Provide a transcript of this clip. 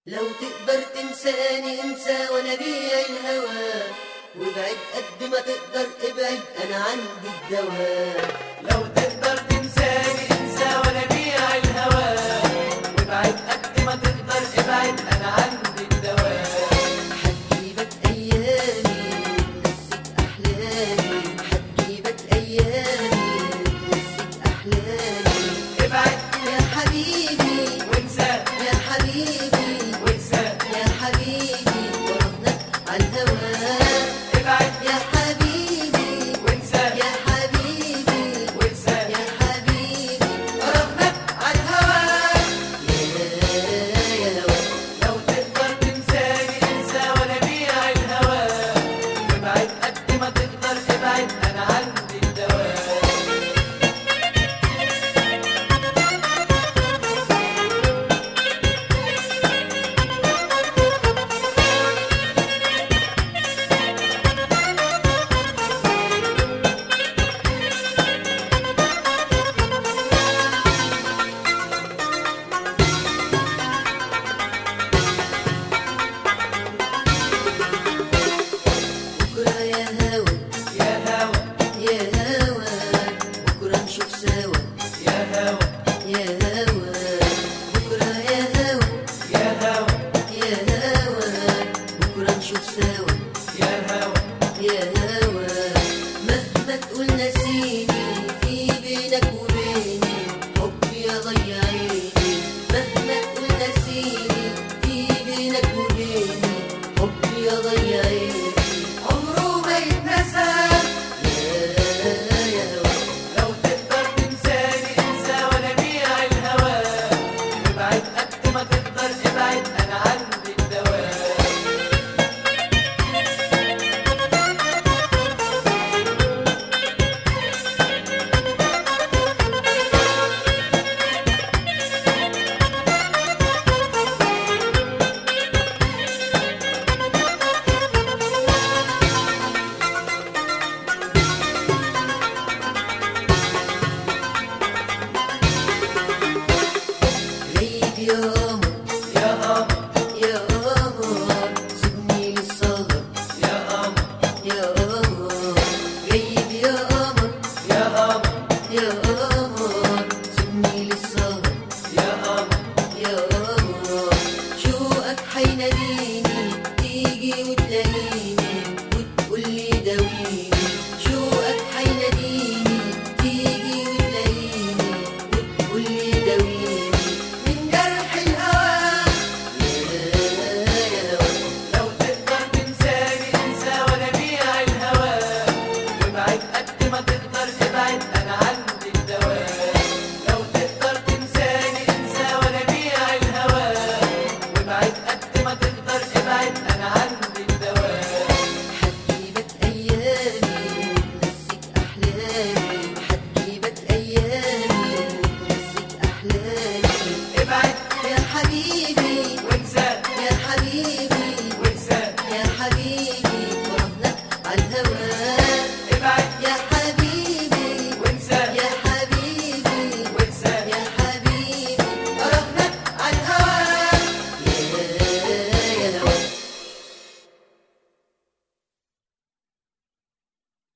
لو تقدر تنساني انسى وانا بيا الهوى وابعد قد ما تقدر ابعد انا عندي الدواء لو تقدر تنساني انسى وانا بيع الهوى وابعد قد ما تقدر ابعد انا عندي الدواء حتجيبك ايامي ونسيك احلامي حتجيبك ايامي ونسيك احلامي ابعد يا حبيبي وانسى يا حبيبي وانسى يا حبيبي ورهنك على الهوى ابعد يا حبيبي وانسى يا حبيبي وانسى يا حبيبي رغمك على الهوى يا يا هوا لو تقدر تنساني انسى وانا بيع الهوى وابعد قد ما تقدر ابعد انا عندي الدواء بكرة يا هوا يا هوى يا هوا بكرة نشوف سوا يا هوى يا هوا بكرة يا هوا يا هوى يا هوا بكرة نشوف سوا يا هوى يا هوا مهما تقول نسيني في بينك وبيني حبي يضيع عيني مهما تقول نسيني في بينك وبيني حبي يضيع عيني عمره ما يتنسى يا يا هوا لو تقدر تنساني انسى وانا بيع الهوى وابعد قد ما تقدر ابعد انا عندي الدواء غيب يا قمر يا قمر يا قمر سيبني للسهر يا قمر يا قمر غيب يا قمر يا قمر يا قمر سيبني للسهر يا قمر يا قمر شوقك حيناديني تيجي وتلاقيني وتقولي داويني شوقك حيناديني تيجي وتلاقيني وتقولي داويني من جرح الهوى يا يا هوا لو تقدر تنساني انسى وانا بيع الهوى وابعد قد ما تقدر ابعد انا عندي الدواء لو تقدر تنساني انسى وانا بيع الهوى وابعد قد ما تقدر ابعد انا عندي الدواء حتجيبك ايامي ونسيك احلامي حتجيبك ايامي ونسيك احلامي ابعد يا حبيبي وانسى يا حبيبي